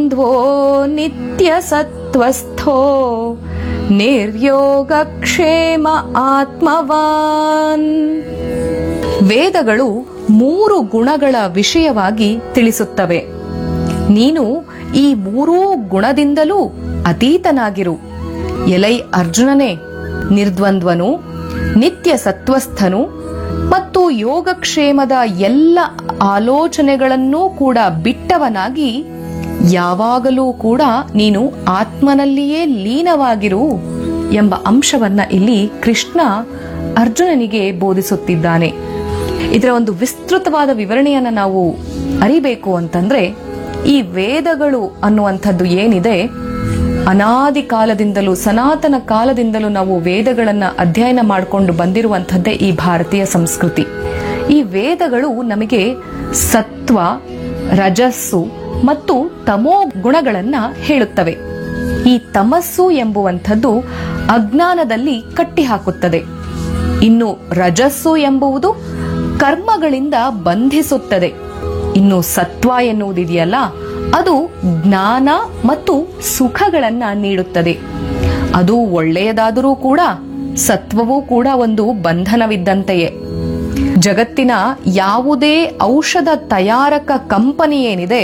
ದ್ವೋ ನಿತ್ಯ ಸತ್ವಸ್ಥೋ ನಿರ್ಯೋಗಕ್ಷೇಮ ಆತ್ಮವಾನ್ ವೇದಗಳು ಮೂರು ಗುಣಗಳ ವಿಷಯವಾಗಿ ತಿಳಿಸುತ್ತವೆ ನೀನು ಈ ಮೂರೂ ಗುಣದಿಂದಲೂ ಅತೀತನಾಗಿರು ಎಲೈ ಅರ್ಜುನನೇ ನಿರ್ದ್ವಂದ್ವನು ನಿತ್ಯ ಸತ್ವಸ್ಥನು ಮತ್ತು ಯೋಗಕ್ಷೇಮದ ಎಲ್ಲ ಆಲೋಚನೆಗಳನ್ನೂ ಕೂಡ ಬಿಟ್ಟವನಾಗಿ ಯಾವಾಗಲೂ ಕೂಡ ನೀನು ಆತ್ಮನಲ್ಲಿಯೇ ಲೀನವಾಗಿರು ಎಂಬ ಅಂಶವನ್ನ ಇಲ್ಲಿ ಕೃಷ್ಣ ಅರ್ಜುನನಿಗೆ ಬೋಧಿಸುತ್ತಿದ್ದಾನೆ ಇದರ ಒಂದು ವಿಸ್ತೃತವಾದ ವಿವರಣೆಯನ್ನ ನಾವು ಅರಿಬೇಕು ಅಂತಂದ್ರೆ ಈ ವೇದಗಳು ಅನ್ನುವಂಥದ್ದು ಏನಿದೆ ಅನಾದಿ ಕಾಲದಿಂದಲೂ ಸನಾತನ ಕಾಲದಿಂದಲೂ ನಾವು ವೇದಗಳನ್ನ ಅಧ್ಯಯನ ಮಾಡಿಕೊಂಡು ಬಂದಿರುವಂಥದ್ದೇ ಈ ಭಾರತೀಯ ಸಂಸ್ಕೃತಿ ಈ ವೇದಗಳು ನಮಗೆ ಸತ್ವ ರಜಸ್ಸು ಮತ್ತು ತಮೋ ಗುಣಗಳನ್ನ ಹೇಳುತ್ತವೆ ಈ ತಮಸ್ಸು ಎಂಬುವಂಥದ್ದು ಅಜ್ಞಾನದಲ್ಲಿ ಕಟ್ಟಿಹಾಕುತ್ತದೆ ಇನ್ನು ರಜಸ್ಸು ಎಂಬುವುದು ಕರ್ಮಗಳಿಂದ ಬಂಧಿಸುತ್ತದೆ ಇನ್ನು ಸತ್ವ ಎನ್ನುವುದಿದೆಯಲ್ಲ ಅದು ಜ್ಞಾನ ಮತ್ತು ಸುಖಗಳನ್ನ ನೀಡುತ್ತದೆ ಅದು ಒಳ್ಳೆಯದಾದರೂ ಕೂಡ ಸತ್ವವೂ ಕೂಡ ಒಂದು ಬಂಧನವಿದ್ದಂತೆಯೇ ಜಗತ್ತಿನ ಯಾವುದೇ ಔಷಧ ತಯಾರಕ ಕಂಪನಿ ಏನಿದೆ